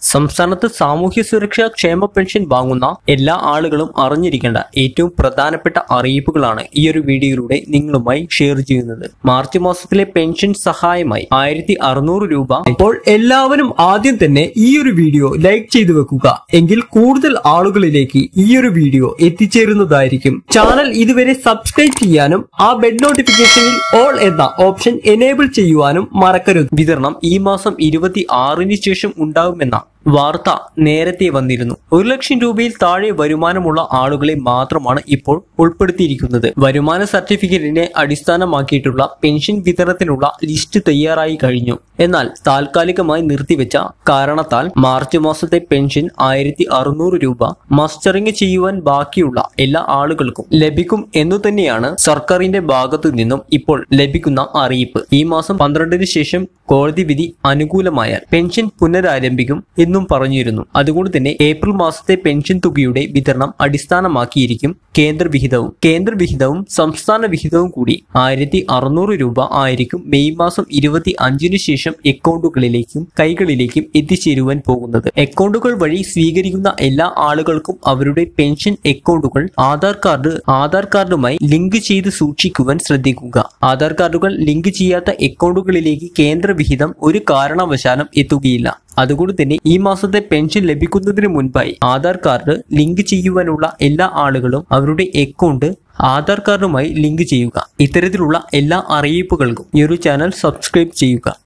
സംസ്ഥാനത്ത് സാമൂഹ്യ സുരക്ഷാ ക്ഷേമ പെൻഷൻ വാങ്ങുന്ന എല്ലാ ആളുകളും അറിഞ്ഞിരിക്കേണ്ട ഏറ്റവും പ്രധാനപ്പെട്ട അറിയിപ്പുകളാണ് ഈ ഒരു വീഡിയോയിലൂടെ നിങ്ങളുമായി ഷെയർ ചെയ്യുന്നത് മാർച്ച് മാസത്തിലെ പെൻഷൻ സഹായമായി ആയിരത്തി അറുന്നൂറ് രൂപ അപ്പോൾ എല്ലാവരും ആദ്യം തന്നെ ഈ ഒരു വീഡിയോ ലൈക്ക് ചെയ്തു വെക്കുക എങ്കിൽ കൂടുതൽ ആളുകളിലേക്ക് ഈ ഒരു വീഡിയോ എത്തിച്ചേരുന്നതായിരിക്കും ചാനൽ ഇതുവരെ സബ്സ്ക്രൈബ് ചെയ്യാനും ആ ബെൽ നോട്ടിഫിക്കേഷനിൽ ഓൾ എന്ന ഓപ്ഷൻ എനേബിൾ ചെയ്യുവാനും മറക്കരുത് വിതരണം ഈ മാസം ഇരുപത്തി ആറിന് ശേഷം ഉണ്ടാകുമെന്ന വാർത്ത നേരത്തെ വന്നിരുന്നു ഒരു ലക്ഷം രൂപയിൽ താഴെ വരുമാനമുള്ള ആളുകളെ മാത്രമാണ് ഇപ്പോൾ ഉൾപ്പെടുത്തിയിരിക്കുന്നത് വരുമാന സർട്ടിഫിക്കറ്റിനെ അടിസ്ഥാനമാക്കിയിട്ടുള്ള പെൻഷൻ വിതരണത്തിനുള്ള ലിസ്റ്റ് തയ്യാറായി കഴിഞ്ഞു എന്നാൽ താൽക്കാലികമായി നിർത്തിവെച്ച കാരണത്താൽ മാർച്ച് മാസത്തെ പെൻഷൻ ആയിരത്തി അറുന്നൂറ് രൂപ മസ്റ്ററിംഗ് ചെയ്യുവാൻ ബാക്കിയുള്ള എല്ലാ ആളുകൾക്കും ലഭിക്കും എന്നു തന്നെയാണ് സർക്കാരിന്റെ ഭാഗത്തു നിന്നും ഇപ്പോൾ ലഭിക്കുന്ന അറിയിപ്പ് ഈ മാസം പന്ത്രണ്ടിന് ശേഷം കോടതി വിധി അനുകൂലമായാൽ പെൻഷൻ പുനരാരംഭിക്കും എന്നും പറഞ്ഞിരുന്നു അതുകൊണ്ട് തന്നെ ഏപ്രിൽ മാസത്തെ പെൻഷൻ തുകയുടെ വിതരണം അടിസ്ഥാനമാക്കിയിരിക്കും കേന്ദ്ര വിഹിതവും കേന്ദ്ര വിഹിതവും സംസ്ഥാന വിഹിതവും കൂടി ആയിരത്തി അറുന്നൂറ് രൂപ ആയിരിക്കും മെയ് മാസം ഇരുപത്തി അഞ്ചിനു ശേഷം അക്കൗണ്ടുകളിലേക്കും കൈകളിലേക്കും എത്തിച്ചേരുവാൻ പോകുന്നത് അക്കൗണ്ടുകൾ വഴി സ്വീകരിക്കുന്ന എല്ലാ ആളുകൾക്കും അവരുടെ പെൻഷൻ അക്കൗണ്ടുകൾ ആധാർ കാർഡ് ആധാർ കാർഡുമായി ലിങ്ക് ചെയ്ത് സൂക്ഷിക്കുവാൻ ശ്രദ്ധിക്കുക ആധാർ കാർഡുകൾ ലിങ്ക് ചെയ്യാത്ത അക്കൗണ്ടുകളിലേക്ക് കേന്ദ്ര വിഹിതം ഒരു കാരണവശാലും എത്തുകയില്ല അതുകൊണ്ട് തന്നെ ഈ മാസത്തെ പെൻഷൻ ലഭിക്കുന്നതിന് മുൻപായി ആധാർ കാർഡ് ലിങ്ക് ചെയ്യുവാനുള്ള എല്ലാ ആളുകളും അവരുടെ അക്കൗണ്ട് ആധാർ കാർഡുമായി ലിങ്ക് ചെയ്യുക ഇത്തരത്തിലുള്ള എല്ലാ അറിയിപ്പുകൾക്കും ഈ ഒരു ചാനൽ സബ്സ്ക്രൈബ് ചെയ്യുക